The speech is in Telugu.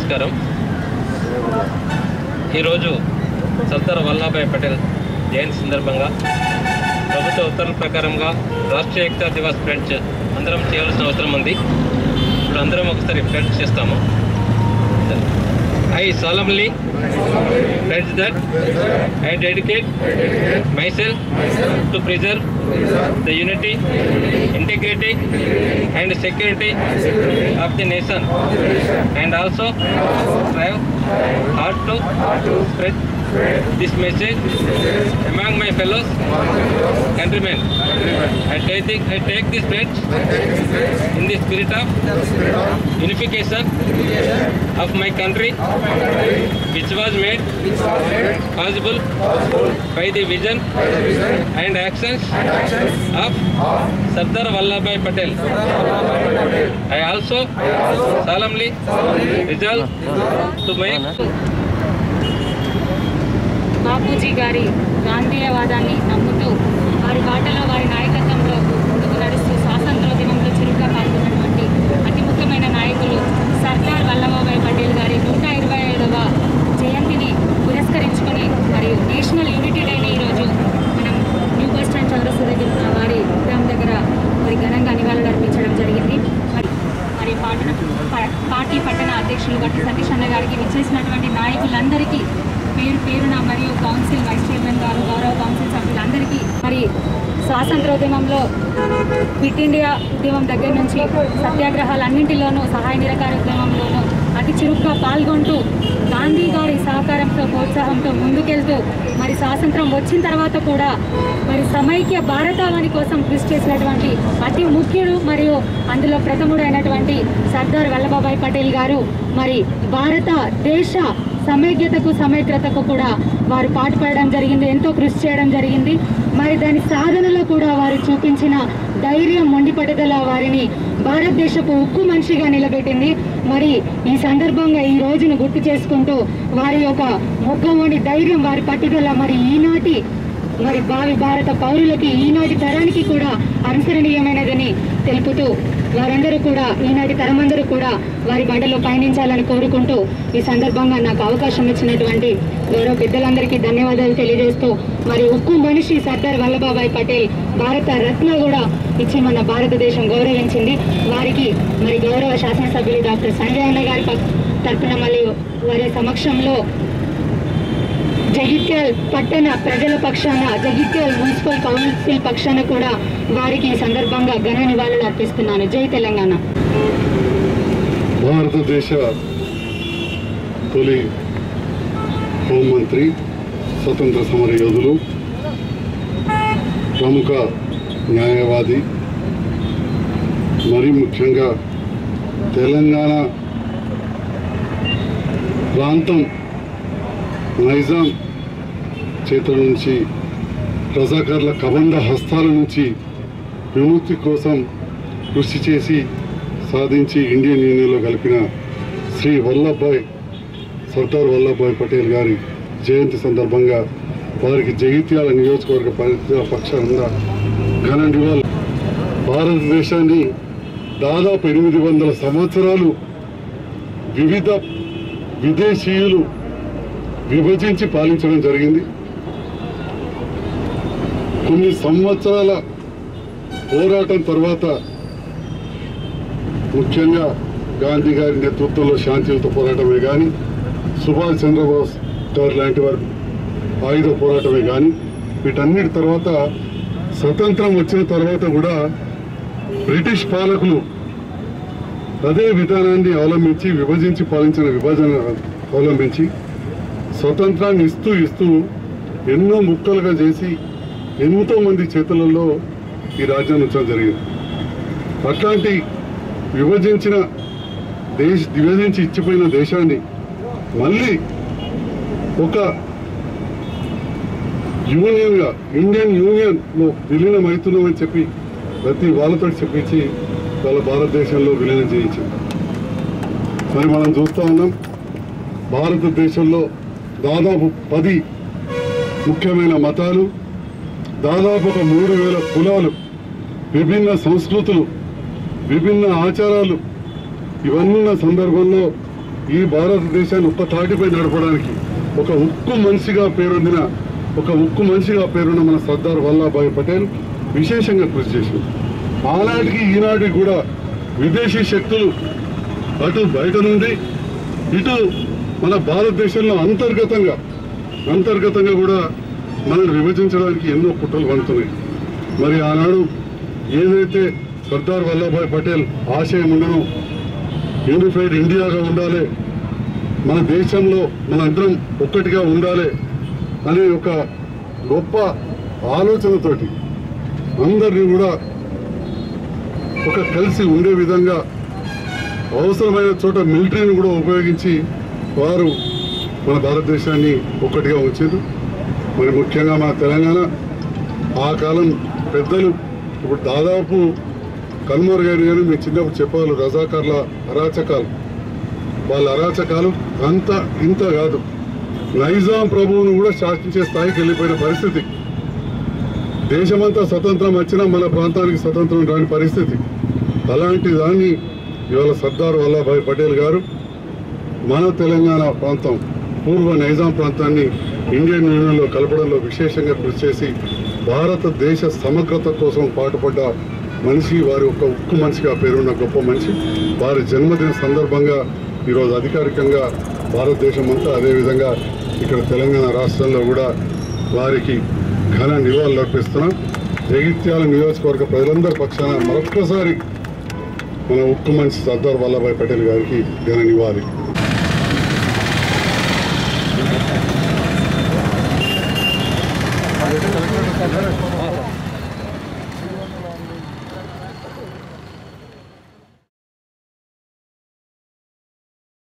నమస్కారం ఈరోజు సర్దార్ వల్లభాయ్ పటేల్ జయంతి సందర్భంగా ప్రభుత్వ ఉత్తర్వుల ప్రకారంగా రాష్ట్రీయ ఏకతా దివస్ ఫ్రెంచ్ అందరం చేయాల్సిన అవసరం ఉంది ఇప్పుడు అందరం ఒకసారి ఫ్రెంచ్ చేస్తాము I solemnly pledge that I dedicate myself to preserve the unity, integrity, and security of the nation, and also strive hard to spread this message among my fellows countrymen. I take, I take this pledge in the spirit of unification of my country, which was made possible by the vision and actions of Sardar Vallabhbhai Patel. I also solemnly resolve to make Bapuji గారి గాంధీయవాదాన్ని నమ్ముతూ వారి బాటలో వారి నాయకత్వంలో ముందుకు నడుస్తూ స్వాతంత్రోద్యమంలో చురుగ్గా పాల్గొన్నటువంటి అతి ముఖ్యమైన నాయకులు సర్దార్ వల్లభాయ్ పటేల్ గారి నూట ఇరవై ఐదవ జయంతిని పురస్కరించుకొని మరియు నేషనల్ యూనిటీ డేని ఈరోజు మనం న్యూ బస్ స్టాండ్ చౌరస్తా దగ్గర ఉన్న వారి విగ్రహం దగ్గర మరి ఘనంగా నివాళులు అర్పించడం జరిగింది మరి మరి పార్టీ ప- పార్టీ పట్టణ అధ్యక్షులు గట్టి సతీష్ అన్న గారికి విచ్చేసినటువంటి నాయకులందరికీ పేరు పేరున మరియు కౌన్సిల్ వైస్ చైర్మన్ గారు గౌరవ కౌన్సిల్ సభ్యులందరికీ మరి స్వాతంత్రోద్యమంలో క్విట్ ఇండియా ఉద్యమం దగ్గర నుంచి సత్యాగ్రహాలన్నింటిలోనూ సహాయ నిరకార ఉద్యమంలోనూ అతి చురుగ్గా పాల్గొంటూ గాంధీ గారి సహకారంతో ప్రోత్సాహంతో ముందుకెళ్తూ మరి స్వాతంత్రం వచ్చిన తర్వాత కూడా మరి సమైక్య భారతావని కోసం కృషి చేసినటువంటి అతి ముఖ్యుడు మరియు అందులో ప్రథముడు అయినటువంటి సర్దార్ వల్లభాయ్ పటేల్ గారు మరి భారత దేశ సమైక్యతకు సమైక్యతకు కూడా వారు పాటుపడడం జరిగింది ఎంతో కృషి చేయడం జరిగింది మరి దాని సాధనలో కూడా వారు చూపించిన ధైర్యం మొండి పట్టుదల వారిని భారతదేశపు ఉక్కు మనిషిగా నిలబెట్టింది మరి ఈ సందర్భంగా ఈ రోజును గుర్తు చేసుకుంటూ వారి యొక్క మొగ్గమోని ధైర్యం వారి పట్టుదల మరి ఈనాటి మరి భావి భారత పౌరులకి ఈనాటి తరానికి కూడా అనుసరణీయమైనదని తెలుపుతూ వారందరూ కూడా ఈనాటి తరమందరూ కూడా వారి బాటలో పయనించాలని కోరుకుంటూ ఈ సందర్భంగా నాకు అవకాశం ఇచ్చినటువంటి గౌరవ పెద్దలందరికీ ధన్యవాదాలు తెలియజేస్తూ మరి ఉక్కు మనిషి సర్దార్ వల్లభాయ్ పటేల్ భారత రత్న కూడా ఇచ్చి మన భారతదేశం గౌరవించింది వారికి మరి గౌరవ శాసనసభ్యులు డాక్టర్ సంజయ్ అన్న గారి పక్- తరపున మళ్ళీ వారి సమక్షంలో జగిత్యాల్ పట్టణ ప్రజల పక్షాన జగిత్యాల్ మున్సిపల్ కౌన్సిల్ పక్షాన కూడా వారికి ఈ సందర్భంగా ఘన నివాళులు అర్పిస్తున్నాను జై తెలంగాణ భారతదేశ తొలి హోంమంత్రి స్వతంత్ర సమర యోధులు ప్రముఖ న్యాయవాది మరి ముఖ్యంగా తెలంగాణ ప్రాంతం నైజాం చేతుల నుంచి రజాకార్ల కబంధ హస్తాల నుంచి విముక్తి కోసం కృషి చేసి సాధించి ఇండియన్ యూనియన్లో కలిపిన శ్రీ వల్లభాయ్ సర్దార్ వల్లభాయ్ పటేల్ గారి జయంతి సందర్భంగా వారికి జగిత్యాల నియోజకవర్గ ప్రజల పక్షాన ఘన నివాళులు భారతదేశాన్ని దాదాపు ఎనిమిది వందల సంవత్సరాలు వివిధ విదేశీయులు విభజించి పాలించడం జరిగింది కొన్ని సంవత్సరాల పోరాటం తర్వాత ముఖ్యంగా గాంధీ గారి నేతృత్వంలో శాంతియుత పోరాటమే కానీ సుభాష్ చంద్రబోస్ గారు లాంటి వారు ఆయుధ పోరాటమే కానీ వీటన్నిటి తర్వాత స్వతంత్రం వచ్చిన తర్వాత కూడా బ్రిటిష్ పాలకులు అదే విధానాన్ని అవలంబించి విభజించి పాలించిన విభజన అవలంబించి స్వతంత్రాన్ని ఇస్తూ ఇస్తూ ఎన్నో ముక్కలుగా చేసి ఎంతో మంది చేతులలో ఈ రాజ్యాన్ని ఉంచడం జరిగింది అట్లాంటి విభజించిన దేశ విభజించి ఇచ్చిపోయిన దేశాన్ని మళ్ళీ ఒక యూనియన్గా ఇండియన్ యూనియన్లో విలీనం అవుతున్నామని చెప్పి ప్రతి వాళ్ళతో చెప్పించి వాళ్ళ భారతదేశంలో విలీనం చేయించింది మరి మనం చూస్తూ ఉన్నాం భారతదేశంలో దాదాపు పది ముఖ్యమైన మతాలు దాదాపు ఒక మూడు వేల కులాలు విభిన్న సంస్కృతులు విభిన్న ఆచారాలు ఇవన్నీ ఉన్న సందర్భంలో ఈ భారతదేశాన్ని ఒక్క తాటిపై నడపడానికి ఒక ఉక్కు మనిషిగా పేరొందిన ఒక ఉక్కు మనిషిగా పేరున్న మన సర్దార్ వల్లభాయ్ పటేల్ విశేషంగా కృషి చేసింది ఆనాటికి ఈనాటికి కూడా విదేశీ శక్తులు అటు బయట నుండి ఇటు మన భారతదేశంలో అంతర్గతంగా అంతర్గతంగా కూడా మనల్ని విభజించడానికి ఎన్నో కుట్రలు పడుతున్నాయి మరి ఆనాడు ఏదైతే సర్దార్ వల్లభాయ్ పటేల్ ఆశయం ఉండనో యూనిఫైడ్ ఇండియాగా ఉండాలి మన దేశంలో మనందరం ఒక్కటిగా ఉండాలి అనే ఒక గొప్ప ఆలోచనతోటి అందరినీ కూడా ఒక కలిసి ఉండే విధంగా అవసరమైన చోట మిలిటరీని కూడా ఉపయోగించి వారు మన భారతదేశాన్ని ఒక్కటిగా ఉంచారు మరి ముఖ్యంగా మన తెలంగాణ ఆ కాలం పెద్దలు ఇప్పుడు దాదాపు కన్మూర్ గారి గారు మీ చిన్నప్పుడు చెప్పాలి రజాకార్ల అరాచకాలు వాళ్ళ అరాచకాలు అంత ఇంత కాదు నైజాం ప్రభువును కూడా శాసించే స్థాయికి వెళ్ళిపోయిన పరిస్థితి దేశమంతా స్వతంత్రం వచ్చినా మన ప్రాంతానికి స్వతంత్రం రాని పరిస్థితి అలాంటి దాన్ని ఇవాళ సర్దార్ వల్లభాయ్ పటేల్ గారు మన తెలంగాణ ప్రాంతం పూర్వ నైజాం ప్రాంతాన్ని ఇండియన్ యూనియన్లో కలపడంలో విశేషంగా కృషి చేసి భారతదేశ సమగ్రత కోసం పాటుపడ్డ మనిషి వారి ఒక ఉక్కు మనిషిగా పేరున్న గొప్ప మనిషి వారి జన్మదిన సందర్భంగా ఈరోజు అధికారికంగా భారతదేశం అంతా అదేవిధంగా ఇక్కడ తెలంగాణ రాష్ట్రంలో కూడా వారికి ఘన నివాళులు అర్పిస్తున్నాం జగిత్యాల నియోజకవర్గ ప్రజలందరి పక్షాన మరొక్కసారి మన ఉక్కు మనిషి సర్దార్ వల్లభాయ్ పటేల్ గారికి ఘన నివాళి ఆ,